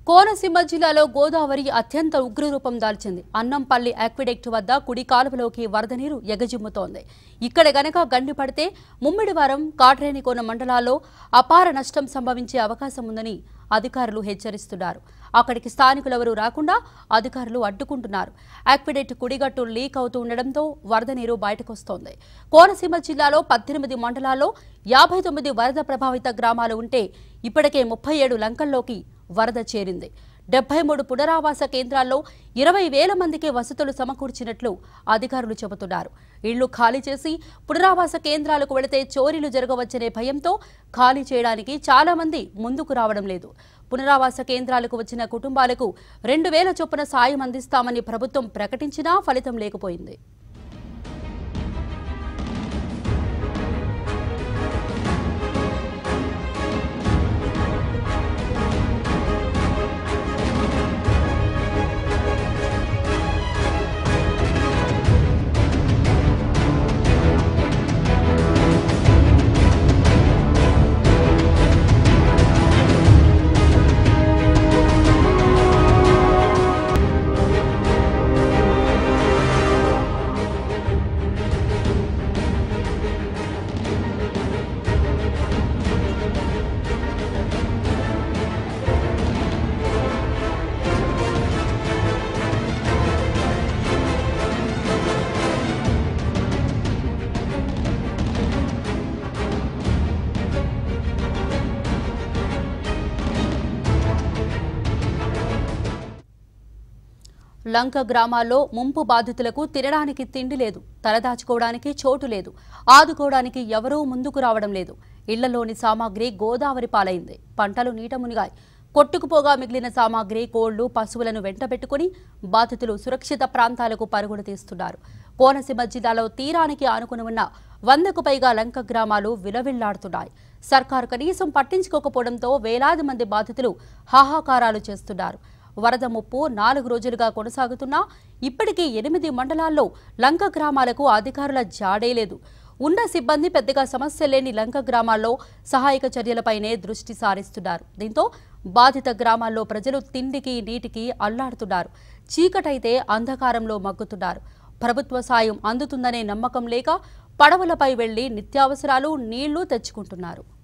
కోనసీమ జిల్లాలో గోదావరి అత్యంత ఉగ్రరూపం దాల్చింది అన్నంపల్లి ఆక్విడెక్ట్ వద్ద కుడి కాలువలోకి వరద నీరు ఎగజిమ్ముతోంది ఇక్కడ గనక గండి పడితే ముమ్మిడివారం కాట్రేనికోన మండలాల్లో అపార నష్టం సంభవించే అవకాశం ఉందని అధికారులు హెచ్చరిస్తున్నారు అక్కడికి స్థానికులెవరూ రాకుండా అధికారులు అడ్డుకుంటున్నారు ఆక్విడెక్ట్ కుడిగట్టు లీక్ అవుతూ ఉండడంతో వరద నీరు బయటకొస్తోంది కోనసీమ జిల్లాలో పద్దెనిమిది మండలాల్లో యాభై తొమ్మిది వరద ప్రభావిత గ్రామాలు ఉంటే ఇప్పటికే ముప్పై ఏడు లంకల్లోకి వరద చేరింది డెబ్బై మూడు పునరావాస కేంద్రాల్లో ఇరవై వేల మందికి వసతులు సమకూర్చినట్లు అధికారులు చెబుతున్నారు ఇళ్లు ఖాళీ చేసి పునరావాస కేంద్రాలకు వెళితే చోరీలు జరగవచ్చనే భయంతో ఖాళీ చేయడానికి చాలా మంది ముందుకు రావడం లేదు పునరావాస కేంద్రాలకు వచ్చిన కుటుంబాలకు రెండు వేల చొప్పున సాయం అందిస్తామని ప్రభుత్వం ప్రకటించినా ఫలితం లేకపోయింది లంక గ్రామాల్లో ముంపు బాధితులకు తినడానికి తిండి లేదు తలదాచుకోవడానికి చోటు లేదు ఆదుకోవడానికి ఎవరూ ముందుకు రావడం లేదు ఇళ్లలోని సామాగ్రి గోదావరి పాలైంది పంటలు నీట మునిగాయి కొట్టుకుపోగా మిగిలిన సామాగ్రి కోళ్లు పశువులను వెంటబెట్టుకుని బాధితులు సురక్షిత ప్రాంతాలకు పరుగులు తీస్తున్నారు కోనసీమ జిల్లాలో తీరానికి ఆనుకుని ఉన్న వందకు పైగా లంక గ్రామాలు విలవిల్లాడుతున్నాయి సర్కారు కనీసం పట్టించుకోకపోవడంతో వేలాది మంది బాధితులు హాహాకారాలు చేస్తున్నారు వరద ముప్పు నాలుగు రోజులుగా కొనసాగుతున్నా ఇప్పటికీ ఎనిమిది మండలాల్లో లంక గ్రామాలకు అధికారుల జాడే లేదు ఉన్న సిబ్బంది పెద్దగా సమస్య లేని లంక గ్రామాల్లో సహాయక చర్యలపైనే దృష్టి సారిస్తున్నారు దీంతో బాధిత గ్రామాల్లో ప్రజలు తిండికి నీటికి అల్లాడుతున్నారు చీకటైతే అంధకారంలో మగ్గుతున్నారు ప్రభుత్వ సాయం అందుతుందనే నమ్మకం లేక పడవలపై వెళ్లి నిత్యావసరాలు నీళ్లు తెచ్చుకుంటున్నారు